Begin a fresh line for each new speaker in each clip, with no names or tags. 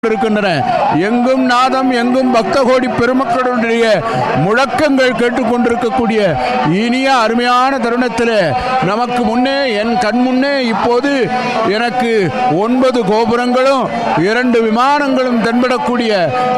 இருக்கின்றன எங்கும் நாதம் எங்கும் பக்த கோடி பெருமக்களுடைய முழக்கங்கள் கேட்டுக்கொண்டிருக்கக்கூடிய இனிய அருமையான தருணத்தில் நமக்கு முன்னே என் கண் முன்னே இப்போது எனக்கு ஒன்பது கோபுரங்களும் இரண்டு விமானங்களும் தென்படக்கூடிய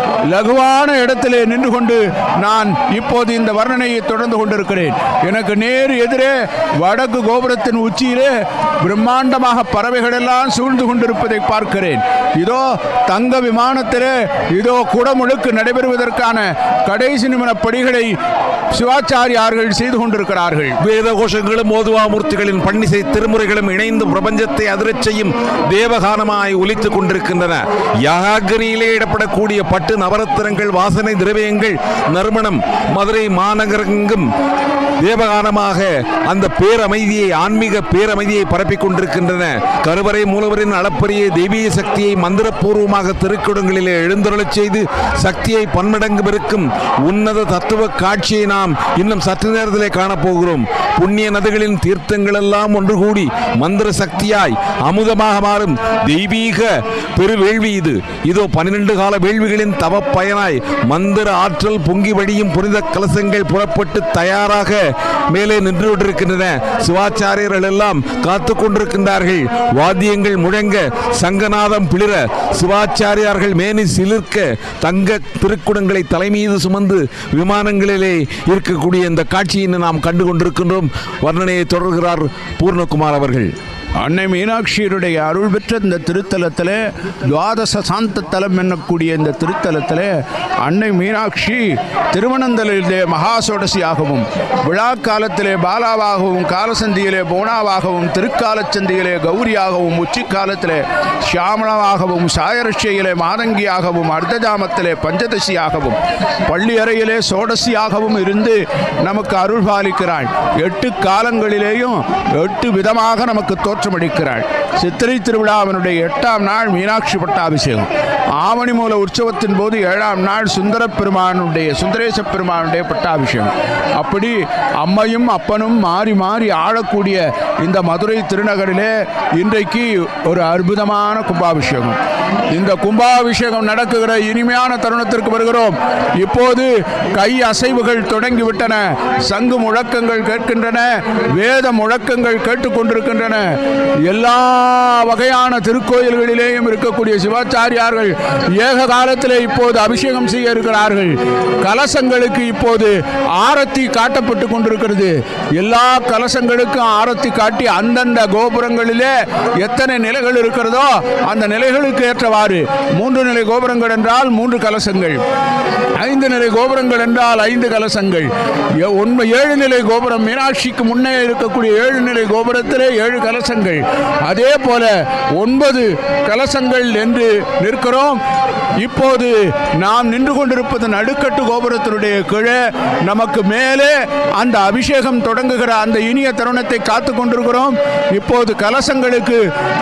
லகுவான இடத்திலே நின்று கொண்டு நான் இப்போது இந்த வர்ணனையை தொடர்ந்து கொண்டிருக்கிறேன் எனக்கு நேர் எதிரே வடக்கு கோபுரத்தின் உச்சியிலே பிரம்மாண்டமாக பறவைகள் எல்லாம் சூழ்ந்து கொண்டிருப்பதை பார்க்கிறேன் இதோ தங்க விமானத்திலே இதோ குடமுழுக்கு நடைபெறுவதற்கான கடைசி நிமிட படிகளை சிவாச்சாரியார்கள் செய்து கொண்டிருக்கிறார்கள்
வேத கோஷங்களும் ஓதுவாமூர்த்திகளின் பன்னிசை திருமுறைகளும் இணைந்து பிரபஞ்சத்தை அதிரச் செய்யும் தேவகானமாய் ஒலித்துக் கொண்டிருக்கின்றன யாகனியிலே இடப்படக்கூடிய பட்டு நவரத்தினங்கள் வாசனை திரவியங்கள் நறுமணம் மதுரை மாநகரெங்கும் தேவகானமாக அந்த பேரமைதியை ஆன்மீக பேரமைதியை பரப்பிக் கொண்டிருக்கின்றன கருவறை மூலவரின் அளப்பரிய தெய்வீக சக்தியை மந்திரபூர்வமாக திருக்குடங்களிலே எழுந்தருளச் செய்து சக்தியை பன்மடங்கு பெருக்கும் உன்னத தத்துவ காட்சியை நாம் இன்னும் சற்று நேரத்திலே காணப்போகிறோம் புண்ணிய நதிகளின் தீர்த்தங்கள் எல்லாம் ஒன்று கூடி மந்திர சக்தியாய் அமுதமாக மாறும் தெய்வீக பெருவேள்வி இது இதோ பன்னிரண்டு கால வேள்விகளின் தவ பயனாய் மந்திர ஆற்றல் பொங்கி வடியும் புனித கலசங்கள் புறப்பட்டு தயாராக மேலே நின்று கொண்டிருக்கின்றன சிவாச்சாரியர்கள் எல்லாம் காத்து கொண்டிருக்கின்றார்கள் வாத்தியங்கள் முழங்க சங்கநாதம் பிளிர சிவாச்சாரியார்கள் மேனி சிலிர்க்க தங்க திருக்குடங்களை தலைமீது சுமந்து விமானங்களிலே இருக்கக்கூடிய இந்த காட்சியை நாம் கண்டு கொண்டிருக்கின்றோம் வர்ணனையை தொடர்கிறார் பூர்ணகுமார் அவர்கள்
அன்னை மீனாட்சியருடைய அருள் பெற்ற இந்த திருத்தலத்தில் துவாதச சாந்த தலம் என்னக்கூடிய இந்த திருத்தலத்தில் அன்னை மீனாட்சி திருவனந்தலிலே மகாசோடசியாகவும் விழா காலத்திலே பாலாவாகவும் காலசந்தியிலே போனாவாகவும் திருக்காலச்சந்தியிலே கௌரியாகவும் உச்சிக்காலத்திலே சியாமளமாகவும் சாயரட்சியிலே மாதங்கியாகவும் அர்த்தஜாமத்திலே பஞ்சதசியாகவும் பள்ளி அறையிலே சோடசியாகவும் இருந்து நமக்கு அருள் பாலிக்கிறாள் எட்டு காலங்களிலேயும் எட்டு விதமாக நமக்கு தோற்றமளிக்கிறாள் சித்திரை திருவிழாவினுடைய எட்டாம் நாள் மீனாட்சி பட்டாபிஷேகம் ஆவணி மூல உற்சவத்தின் போது ஏழாம் நாள் சுந்தர பெருமானுடைய சுந்தரேச பெருமானுடைய பட்டாபிஷேகம் அப்படி அம்மையும் அப்பனும் மாறி மாறி ஆளக்கூடிய இந்த மதுரை திருநகரிலே இன்றைக்கு ஒரு அற்புதமான கும்பாபிஷேகம் இந்த கும்பாபிஷேகம் நடக்குகிற இனிமையான தருணத்திற்கு வருகிறோம் இப்போது கை அசைவுகள் தொடங்கிவிட்டன சங்கு முழக்கங்கள் கேட்கின்றன வேத முழக்கங்கள் கேட்டுக்கொண்டிருக்கின்றன எல்லா வகையான திருக்கோயில்களிலேயும் இருக்கக்கூடிய சிவாச்சாரியார்கள் ஏக காலத்திலே இப்போது அபிஷேகம் செய்ய இருக்கிறார்கள் கலசங்களுக்கு இப்போது ஆரத்தி காட்டப்பட்டு கொண்டிருக்கிறது எல்லா கலசங்களுக்கும் ஆரத்தி காட்டி அந்தந்த கோபுரங்களிலே எத்தனை நிலைகள் இருக்கிறதோ அந்த நிலைகளுக்கு ஏற்றவாறு மூன்று நிலை கோபுரங்கள் என்றால் மூன்று கலசங்கள் ஐந்து நிலை கோபுரங்கள் என்றால் ஐந்து கலசங்கள் எ- ஒன்பது ஏழு நிலை கோபுரம் மீனாட்சிக்கு முன்னே இருக்கக்கூடிய ஏழு நிலை கோபுரத்திலே ஏழு கலசங்கள் அதே போல ஒன்பது கலசங்கள் என்று நிற்கிறோம் இப்போது நாம் நின்று கொண்டிருப்பது நடுக்கட்டு கோபுரத்தினுடைய கீழே நமக்கு மேலே அந்த அபிஷேகம் தொடங்குகிற அந்த இனிய தருணத்தை காத்து கொண்டிருக்கிறோம் இப்போது கலசங்களுக்கு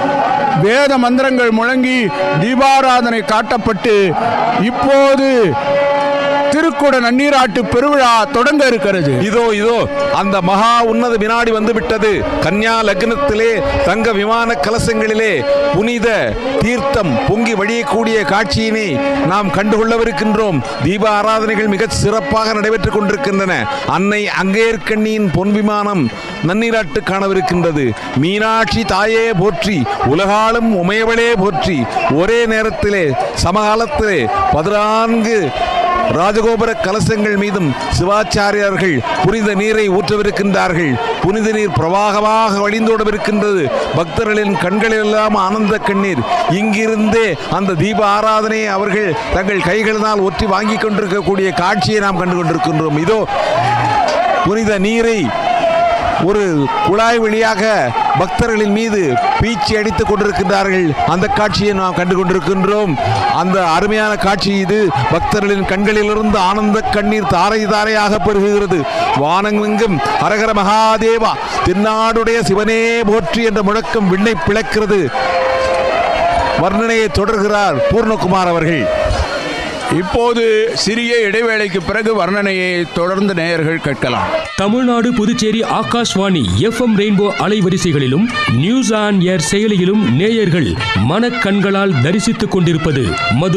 வேத மந்திரங்கள் முழங்கி தீபாராதனை காட்டப்பட்டு இப்போது திருக்குட நன்னீராட்டு பெருவிழா தொடங்க இருக்கிறது
இதோ இதோ அந்த மகா உன்னத வினாடி வந்து விட்டது கன்யா லக்னத்திலே தங்க விமான கலசங்களிலே புனித தீர்த்தம் பொங்கி வழியக்கூடிய காட்சியினை நாம் கண்டுகொள்ளவிருக்கின்றோம் தீப ஆராதனைகள் மிகச் சிறப்பாக நடைபெற்றுக் கொண்டிருக்கின்றன அன்னை அங்கேற்கண்ணியின் பொன் விமானம் நன்னீராட்டு காணவிருக்கின்றது மீனாட்சி தாயே போற்றி உலகாலும் உமையவளே போற்றி ஒரே நேரத்திலே சமகாலத்திலே பதினான்கு ராஜகோபுர கலசங்கள் மீதும் சிவாச்சாரியார்கள் புனித நீரை ஊற்றவிருக்கின்றார்கள் புனித நீர் பிரவாகமாக வழிந்தோடவிருக்கின்றது பக்தர்களின் கண்களெல்லாம் ஆனந்த கண்ணீர் இங்கிருந்தே அந்த தீப ஆராதனையை அவர்கள் தங்கள் கைகளினால் ஒற்றி வாங்கிக் கொண்டிருக்கக்கூடிய காட்சியை நாம் கண்டு கொண்டிருக்கின்றோம் இதோ புனித நீரை ஒரு குழாய் வழியாக பக்தர்களின் மீது பீச்சி அடித்துக் கொண்டிருக்கின்றார்கள் அந்த காட்சியை நாம் கண்டு கொண்டிருக்கின்றோம் அந்த அருமையான காட்சி இது பக்தர்களின் கண்களிலிருந்து ஆனந்த கண்ணீர் தாரை தாரையாக பெருகுகிறது வானமெங்கும் ஹரஹர மகாதேவா தென்னாடுடைய சிவனே போற்றி என்ற முழக்கம் விண்ணை பிளக்கிறது வர்ணனையை தொடர்கிறார் பூர்ணகுமார் அவர்கள்
இப்போது சிறிய இடைவேளைக்கு பிறகு வர்ணனையை தொடர்ந்து நேயர்கள் கேட்கலாம்
தமிழ்நாடு புதுச்சேரி ஆகாஷ்வாணி எஃப்எம் ரெயின்போ அலைவரிசைகளிலும் நியூஸ் ஆன் ஏர் செயலியிலும் நேயர்கள் மனக்கண்களால் தரிசித்துக் கொண்டிருப்பது மது